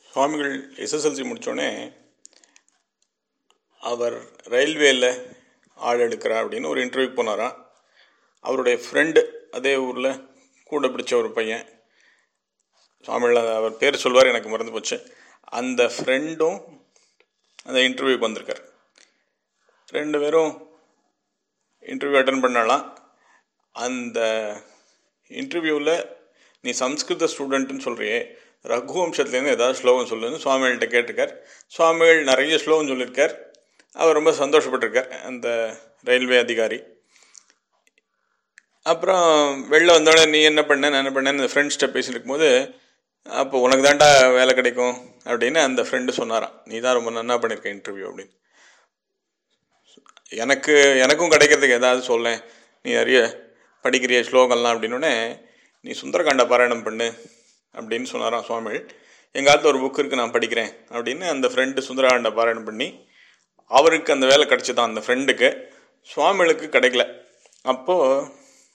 சுவாமிகள் எஸ்எஸ்எல்சி முடித்தோடனே அவர் ரயில்வேயில் ஆள் எடுக்கிறா அப்படின்னு ஒரு இன்டர்வியூ போனாராம் அவருடைய ஃப்ரெண்டு அதே ஊரில் கூட பிடிச்ச ஒரு பையன் சுவாமிகள் அவர் பேர் சொல்வார் எனக்கு மறந்து போச்சு அந்த ஃப்ரெண்டும் அந்த இன்டர்வியூக்கு வந்திருக்கார் ரெண்டு பேரும் இன்டர்வியூ அட்டன் பண்ணலாம் அந்த இன்டர்வியூவில் நீ சம்ஸ்கிருத ஸ்டூடெண்ட்டுன்னு சொல்கிறியே ரகுவம்சத்துலேருந்து ஏதாவது ஸ்லோகம் சொல்லுன்னு சுவாமிகள்கிட்ட கேட்டிருக்கார் சுவாமிகள் நிறைய ஸ்லோகம் சொல்லியிருக்கார் அவர் ரொம்ப சந்தோஷப்பட்டிருக்கார் அந்த ரயில்வே அதிகாரி அப்புறம் வெளில வந்தோடனே நீ என்ன பண்ண நான் என்ன பண்ணேன்னு அந்த ஃப்ரெண்ட்ஸ்கிட்ட பேசிட்டு இருக்கும்போது அப்போ உனக்கு தாண்டா வேலை கிடைக்கும் அப்படின்னு அந்த ஃப்ரெண்டு சொன்னாராம் நீ தான் ரொம்ப நன்னா பண்ணியிருக்க இன்டர்வியூ அப்படின்னு எனக்கு எனக்கும் கிடைக்கிறதுக்கு ஏதாவது சொல்லேன் நீ நிறைய படிக்கிறிய ஸ்லோகம்லாம் அப்படின்னோடனே நீ சுந்தரகாண்ட பாராயணம் பண்ணு அப்படின்னு சொன்னாராம் சுவாமிகள் எங்கள் ஆத்துல ஒரு புக் இருக்குது நான் படிக்கிறேன் அப்படின்னு அந்த ஃப்ரெண்டு சுந்தரகாண்ட பாராயணம் பண்ணி அவருக்கு அந்த வேலை கிடச்சிதான் அந்த ஃப்ரெண்டுக்கு சுவாமிகளுக்கு கிடைக்கல அப்போது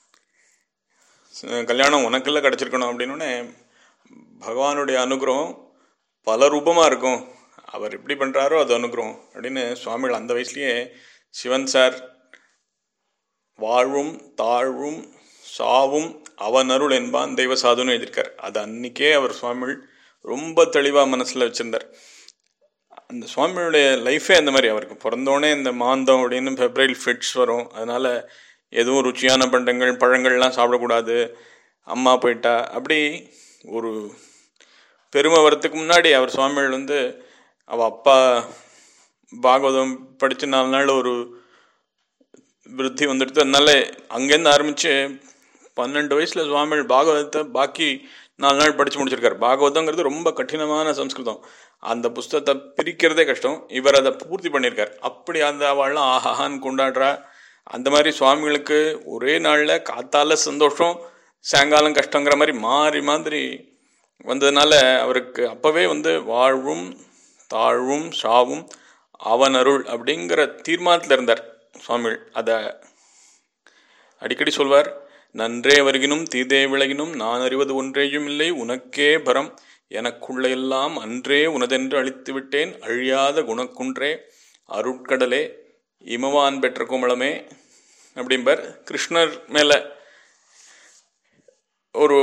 கல்யாணம் உனக்குள்ள கிடச்சிருக்கணும் அப்படின்னோடனே பகவானுடைய அனுகிரகம் பல ரூபமாக இருக்கும் அவர் எப்படி பண்ணுறாரோ அது அனுகிரகம் அப்படின்னு சுவாமிகள் அந்த வயசுலேயே சிவன் சார் வாழ்வும் தாழ்வும் சாவும் அவனருள் என்பான் தெய்வ சாதுன்னு எழுதியிருக்கார் அது அன்னைக்கே அவர் சுவாமிகள் ரொம்ப தெளிவாக மனசில் வச்சுருந்தார் அந்த சுவாமியுடைய லைஃபே அந்த மாதிரி அவருக்கு பிறந்தோடனே இந்த மாந்தம் அப்படின்னு ஃபெப்ரைல் ஃபிட்ஸ் வரும் அதனால் எதுவும் ருச்சியான பண்டங்கள் பழங்கள்லாம் சாப்பிடக்கூடாது அம்மா போயிட்டா அப்படி ஒரு பெருமை வரத்துக்கு முன்னாடி அவர் சுவாமிகள் வந்து அவள் அப்பா பாகவதம் படித்து நாலு நாள் ஒரு விருத்தி வந்துடுது அதனால அங்கேருந்து ஆரம்பித்து பன்னெண்டு வயசில் சுவாமிகள் பாகவதத்தை பாக்கி நாலு நாள் படித்து முடிச்சிருக்காரு பாகவதங்கிறது ரொம்ப கடினமான சம்ஸ்கிருதம் அந்த புஸ்தகத்தை பிரிக்கிறதே கஷ்டம் இவர் அதை பூர்த்தி பண்ணியிருக்கார் அப்படி அந்த அவள்லாம் ஆஹான்னு கொண்டாடுறா அந்த மாதிரி சுவாமிகளுக்கு ஒரே நாளில் காத்தால சந்தோஷம் சாயங்காலம் கஷ்டங்கிற மாதிரி மாறி மாதிரி வந்ததுனால அவருக்கு அப்போவே வந்து வாழ்வும் தாழ்வும் சாவும் அவன் அருள் அப்படிங்கிற தீர்மானத்தில் இருந்தார் சுவாமிகள் அதை அடிக்கடி சொல்வார் நன்றே வருகினும் தீதே விலகினும் நான் அறிவது ஒன்றேயும் இல்லை உனக்கே பரம் எனக்குள்ள எல்லாம் அன்றே உனதென்று அழித்து விட்டேன் அழியாத குணக்குன்றே அருட்கடலே இமவான் பெற்ற கோமளமே அப்படிம்பார் கிருஷ்ணர் மேலே ஒரு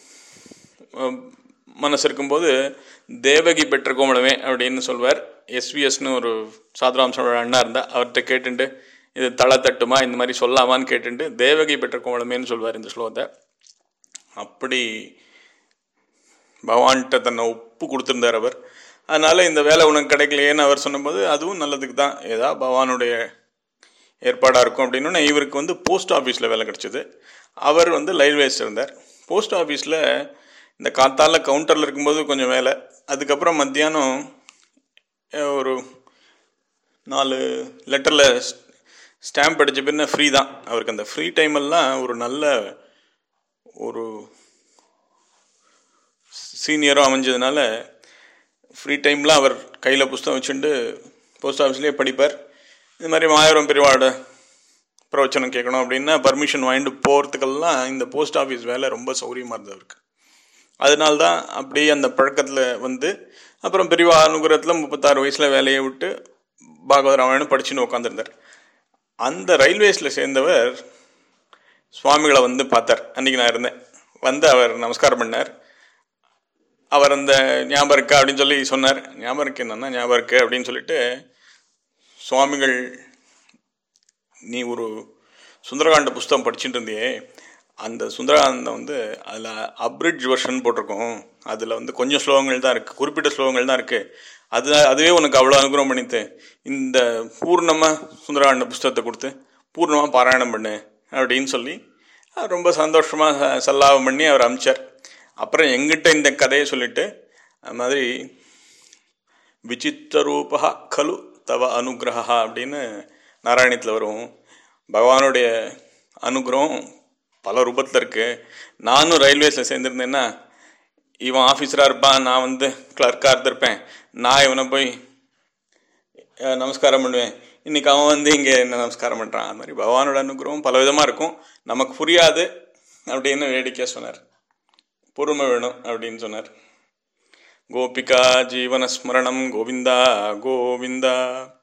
மனசு இருக்கும்போது தேவகி பெற்ற கோமளமே அப்படின்னு சொல்வார் எஸ்விஎஸ்னு ஒரு சாதுராம்சோட அண்ணா இருந்தால் அவர்கிட்ட கேட்டுண்டு இது தலை தட்டுமா இந்த மாதிரி சொல்லாமான்னு கேட்டுண்டு தேவகி பெற்ற கோமளமேன்னு சொல்வார் இந்த ஸ்லோகத்தை அப்படி பகவான்கிட்ட தன்னை ஒப்பு கொடுத்துருந்தார் அவர் அதனால் இந்த வேலை உனக்கு கிடைக்கலையேன்னு அவர் சொன்னபோது அதுவும் நல்லதுக்கு தான் ஏதா பகவானுடைய ஏற்பாடாக இருக்கும் அப்படின்னு இவருக்கு வந்து போஸ்ட் ஆஃபீஸில் வேலை கிடச்சிது அவர் வந்து ரயில்வேஸ் இருந்தார் போஸ்ட் ஆஃபீஸில் இந்த காத்தால கவுண்டரில் இருக்கும்போது கொஞ்சம் வேலை அதுக்கப்புறம் மத்தியானம் ஒரு நாலு லெட்டரில் ஸ்டாம்ப் அடித்த பின்ன ஃப்ரீ தான் அவருக்கு அந்த ஃப்ரீ டைமெல்லாம் ஒரு நல்ல ஒரு சீனியரும் அமைஞ்சதுனால ஃப்ரீ டைமில் அவர் கையில் புஸ்தகம் வச்சுட்டு போஸ்ட் ஆஃபீஸ்லேயே படிப்பார் இது மாதிரி மாயவரம் பெரியவாட பிரவச்சனம் கேட்கணும் அப்படின்னா பர்மிஷன் வாங்கிட்டு போகிறதுக்கெல்லாம் இந்த போஸ்ட் ஆஃபீஸ் வேலை ரொம்ப சௌரியமாக இருந்தது அவருக்கு அதனால்தான் அப்படியே அந்த பழக்கத்தில் வந்து அப்புறம் பெரியவா அனுகிரகத்தில் முப்பத்தாறு வயசில் வேலையை விட்டு பாகவத ராமாயணம் படிச்சுன்னு உட்காந்துருந்தார் அந்த ரயில்வேஸில் சேர்ந்தவர் சுவாமிகளை வந்து பார்த்தார் அன்றைக்கி நான் இருந்தேன் வந்து அவர் நமஸ்காரம் பண்ணார் அவர் அந்த ஞாபகம் இருக்கா அப்படின்னு சொல்லி சொன்னார் ஞாபகம் இருக்கு என்னன்னா ஞாபகம் இருக்கு அப்படின்னு சொல்லிட்டு சுவாமிகள் நீ ஒரு சுந்தரகாண்ட புஸ்தகம் படிச்சுட்டு இருந்தியே அந்த சுந்தரகாந்தம் வந்து அதில் அப்ரிட்ஜ் வெர்ஷன் போட்டிருக்கோம் அதில் வந்து கொஞ்சம் ஸ்லோகங்கள் தான் இருக்குது குறிப்பிட்ட ஸ்லோகங்கள் தான் இருக்குது அது அதுவே உனக்கு அவ்வளோ அனுகிரகம் பண்ணித்து இந்த பூர்ணமாக சுந்தரகாண்ட புஸ்தகத்தை கொடுத்து பூர்ணமாக பாராயணம் பண்ணு அப்படின்னு சொல்லி ரொம்ப சந்தோஷமாக சல்லாபம் பண்ணி அவர் அமிச்சார் அப்புறம் எங்கிட்ட இந்த கதையை சொல்லிட்டு அது மாதிரி விசித்திர ரூபா கலு தவ அனுகிரகா அப்படின்னு நாராயணத்தில் வரும் பகவானுடைய அனுகிரகம் பல ரூபத்தில் இருக்குது நானும் ரயில்வேஸில் சேர்ந்துருந்தேன்னா இவன் ஆஃபீஸராக இருப்பான் நான் வந்து கிளர்க்காக இருந்திருப்பேன் நான் இவனை போய் நமஸ்காரம் பண்ணுவேன் இன்றைக்கி அவன் வந்து இங்கே என்ன நமஸ்காரம் பண்ணுறான் அது மாதிரி பகவானோட அனுகிரகம் பல விதமாக இருக்கும் நமக்கு புரியாது அப்படின்னு வேடிக்கையாக சொன்னார் பொறுமை வேணும் அப்படின்னு சொன்னார் கோபிகா ஜீவனஸ்மரணம் கோவிந்தா கோவிந்தா